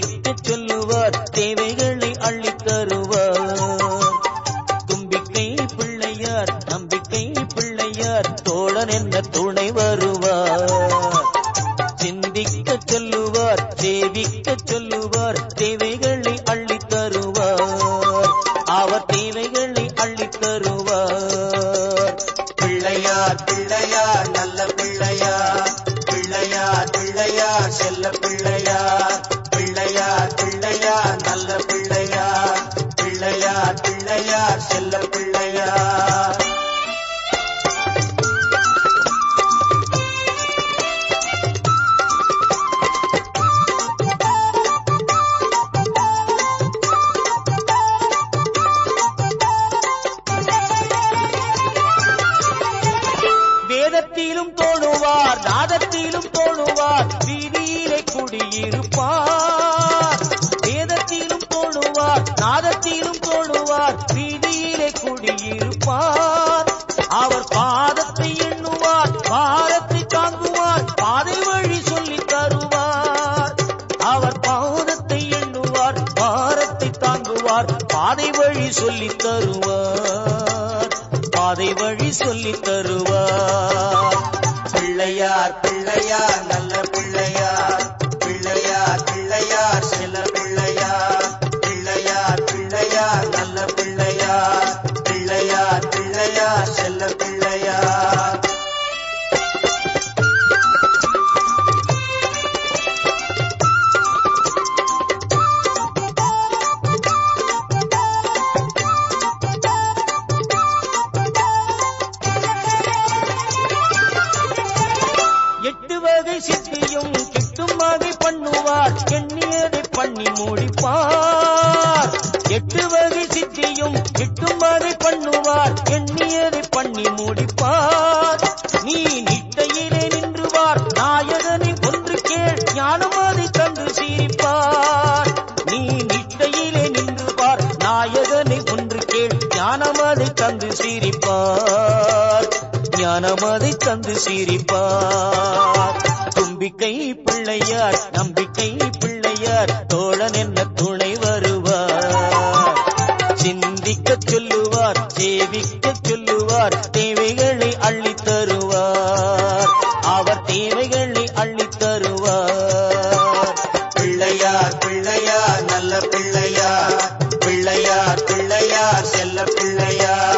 சிந்திக்க சொல்லுவார் தேவைகளை அள்ளித் தருவார் தும்பிக்கை பிள்ளையார் நம்பிக்கை பிள்ளையார் தோழன் என்ன துணை வருவார் சிந்திக்க சொல்லுவார் சேவிக்க சொல்லுவார் தேவைகளை அள்ளித் தருவார் அவர் தேவைகளை அள்ளித் தருவார் பிள்ளையார் பிள்ளையார் நல்ல பிள்ளையார் பிள்ளையார் பிள்ளையார் செல்ல பிள்ளையார் பிள்ளையார் பிள்ளையார் நல்ல பிள்ளையார் பிள்ளையார் பிள்ளையார் செல்ல பிள்ளையார் வேதத்திலும் தோணுவார் நாதத்திலும் தோணுவார் வீதியிலே குடியிருப்பார் வேதத்திலும் தோணுவார் நாதத்திலும் தோணுவார் வீதியிலே குடியிருப்பார் அவர் பாதத்தை எண்ணுவார் பாரத்தை தாங்குவார் பாதை வழி சொல்லித் தருவார் அவர் பாதத்தை எண்ணுவார் பாரத்தை தாங்குவார் பாதை வழி சொல்லித் தருவார் பாதை வழி சொல்லித் தருவார் பிள்ளையார் பிள்ளையார் நல்ல பிள்ளையார் பிள்ளையார் பிள்ளையார் செல்ல பிள்ளையார் பிள்ளையார் பிள்ளையார் நல்ல பிள்ளையார் பிள்ளையார் பிள்ளையார் செல்ல பிள்ளையார் எட்டு வகை சித்தியும் கிட்டும் வகை பண்ணுவார் எண்ணியதை பண்ணி முடிப்பார் எட்டு வகை சித்தியும் கிட்டும் வகை பண்ணுவார் எண்ணியதை பண்ணி முடிப்பார் நீ நிட்டையிலே நின்றுவார் நாயகனை ஒன்று கேள் ஞானம் அதை தந்து சிரிப்பார் நீ நிட்டையிலே நின்றுவார் நாயகனை ஒன்று கேள் ஞானம் அதை தந்து சிரிப்பார் ஞானம் அதை தந்து சிரிப்பார் தும்பிக்கை பிள்ளையார் நம்பிக்கை பிள்ளையார் தோழன் என்ன துணை வருவார் சிந்திக்க சொல்லுவார் சேவிக்க சொல்லுவார் தேவைகளை அள்ளித் தருவார் அவர் தேவைகளை அள்ளித் தருவார் பிள்ளையார் பிள்ளையார் நல்ல பிள்ளையார் பிள்ளையார் பிள்ளையார் செல்ல பிள்ளையார்